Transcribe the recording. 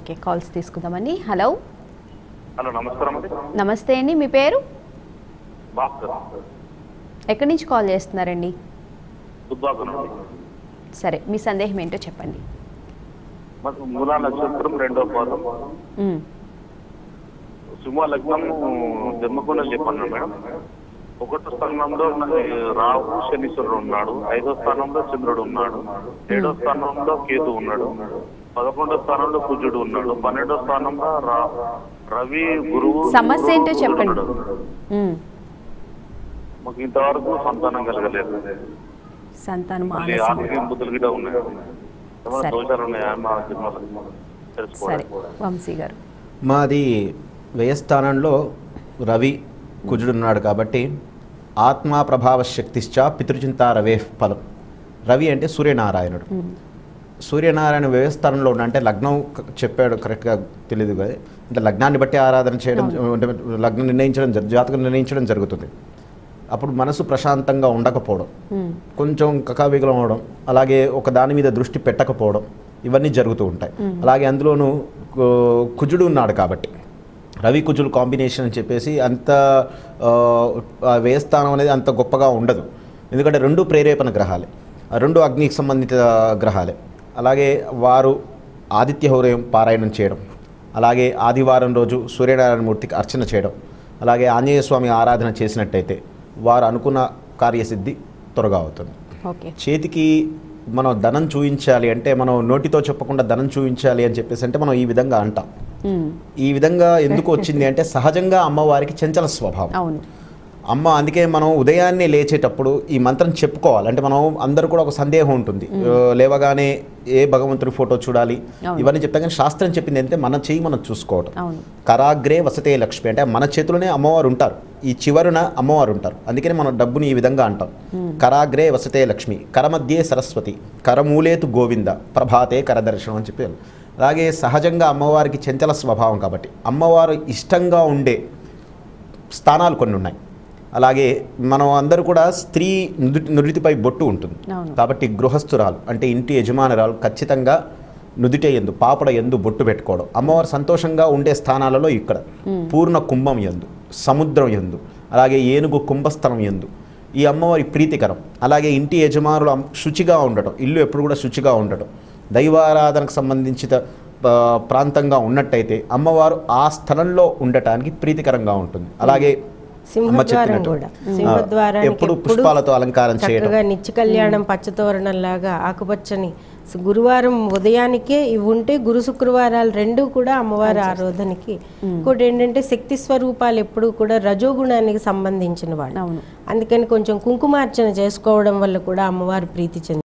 Okay calls తీసుకుందామండి hello hello నమస్కారం అండి నమస్తే అండి మీ పేరు భాస్కర్ ఎక్కడి నుంచి కాల్ చేస్తున్నారండి దుబ్బాక నుండి సరే మీ సందేహం ఏంటో చెప్పండి మాకు మూలా నక్షత్రం రెండో పాదం మ్మ్. సింహ లగ్నం జన్మకుండా చెప్పాను మేడం ఒకటో స్థానంలో నాకు రాహు శనీశ్వరుడు ఉన్నాడు ఐదో స్థానంలో చంద్రుడు ఉన్నాడు ఏడో స్థానంలో కేతు ఉన్నాడు పదకొండో స్థానంలో కుజుడు ఉన్నాడు పన్నెండో స్థానంలో రా- రవి గురువు సమస్య ఏంటో గురుడు చెప్పండి. ఉన్నాడు. మ్మ్. మాకు ఇంతవరకు సంతానం కలగలేదు సంతానం మళ్ళీ ఆలస్యం ఆరోగ్యం బుద్ధులు గిట్ట ఉన్నాయి ఏమైనా సరే. దోషాలు ఉన్నాయా మా జన్మలో సరే తెలుసుకోవాలి వంశీ గారు మాది వ్యయస్థానంలో రవి కుజుడున్నాడు కాబట్టి ఆత్మా ప్రభావ శక్తిశ్చ పితృచింత రవే ఫలం రవి అంటే సూర్యనారాయణుడు మ్మ్. సూర్యనారాయణ వ్యయస్థానంలో ఉన్న అంటే లగ్నం క- చెప్పాడు కరెక్ట్గా తెలియదు కదా అంటే లగ్నాన్ని బట్టి ఆరాధన చేయడం అంటే లగ్నం నిర్ణయించడం జరు- జాతకం నిర్ణయించడం జరుగుతుంది అప్పుడు మనసు ప్రశాంతంగా ఉండకపోవడం మ్మ్. కొంచెం కకావికలం అవడం అలాగే ఒక దాని మీద దృష్టి పెట్టకపోవడం ఇవన్నీ జరుగుతూ ఉంటాయి అలాగే అందులోనూ కు- కుజుడు ఉన్నాడు కాబట్టి రవి కుజులు కాంబినేషన్ అని చెప్పేసి అంత ఆ, ఆ వ్యయస్థానం అనేది అంత గొప్పగా ఉండదు ఎందుకంటే రెండు ప్రేరేపణ గ్రహాలే ఆ రెండు అగ్నికి సంబంధిత గ్రహాలే అలాగే వారు ఆదిత్య హృదయం పారాయణం చేయడం అలాగే ఆదివారం రోజు సూర్యనారాయణ మూర్తికి అర్చన చేయడం అలాగే ఆంజనేయ స్వామి ఆరాధన చేసినట్టయితే వారు అనుకున్న కార్యసిద్ధి త్వరగా అవుతుంది ఓకే చేతికి మనం ధనం చూపించాలి అంటే మనం నోటితో చెప్పకుండా ధనం చూపించాలి అని చెప్పేసి అంటే మనం ఈ విధంగా అంటాం మ్మ్. ఈ విధంగా ఎందుకు వచ్చింది అంటే సహజంగా అమ్మవారికి చంచల స్వభావం అవును అమ్మ అందుకే మనం ఉదయాన్నే లేచేటప్పుడు ఈ మంత్రం చెప్పుకోవాలి అంటే మనం అందరూ కూడా ఒక సందేహం ఉంటుంది ఆ, లేవగానే ఏ భగవంతుడి ఫోటో చూడాలి అవును. ఇవన్నీ చెప్తాం కానీ శాస్త్రం చెప్పింది ఏంటంటే మన చెయ్యి మనం చూసుకోవడం అవును కరాగ్రే వసతే లక్ష్మి అంటే మన చేతిలోనే అమ్మవారు ఉంటారు ఈ చివరున అమ్మవారు ఉంటారు అందుకని మనం డబ్బుని ఈ విధంగా అంటాం కరాగ్రే వసతే లక్ష్మి కరమధ్యే సరస్వతి కరమూలేతు గోవింద ప్రభాతే కరదర్శనం అని చెప్పి అలాగే సహజంగా అమ్మవారికి చంచల స్వభావం కాబట్టి అమ్మవారు ఇష్టంగా ఉండే స్థానాలు కొన్ని ఉన్నాయి అలాగే మనం అందరూ కూడా స్త్రీ నుదుటి నుడితిపై బొట్టు ఉంటుంది అవును. కాబట్టి గృహస్థురాలు అంటే ఇంటి యజమానురాలు ఖచ్చితంగా నుదిటే ఎందు పాపడ ఎందు బొట్టు పెట్టుకోవడం అమ్మవారు సంతోషంగా ఉండే స్థానాలలో ఇక్కడ పూర్ణ కుంభం ఎందు సముద్రం ఎందు అలాగే ఏనుగు కుంభస్థలం ఎందు ఈ అమ్మవారి ప్రీతికరం అలాగే ఇంటి యజమానులు అమ్- శుచిగా ఉండటం ఇల్లు ఎప్పుడు కూడా శుచిగా ఉండటం దైవారాధనకు సంబంధించిన ఆ, ప్రాంతంగా ఉన్నట్టయితే అమ్మవారు ఆ స్థలంలో ఉండటానికి ప్రీతికరంగా ఉంటుంది అలాగే అమ్మ సింహద్వారం చెప్పినట్టు, కూడా ఆ, సింహద్వారానికి ఎప్పుడు ఎప్పుడు పుష్పాలతో అలంకారం చేయడం చక్కగా నిత్య కళ్యాణం పచ్చతోరణం లాగా ఆకుపచ్చని స- గురువారం ఉదయానికే ఇవి ఉంటే గురు శుక్రవారాలు రెండు కూడా అమ్మవారి ఆరాధనకి ఇంకోటి ఏంటంటే శక్తి స్వరూపాలు ఎప్పుడు కూడా రజోగుణానికి సంబంధించిన వాళ్ళు అవును అందుకని కొంచెం కుంకుమార్చన చేసుకోవడం వల్ల కూడా అమ్మవారి ప్రీతి చెంది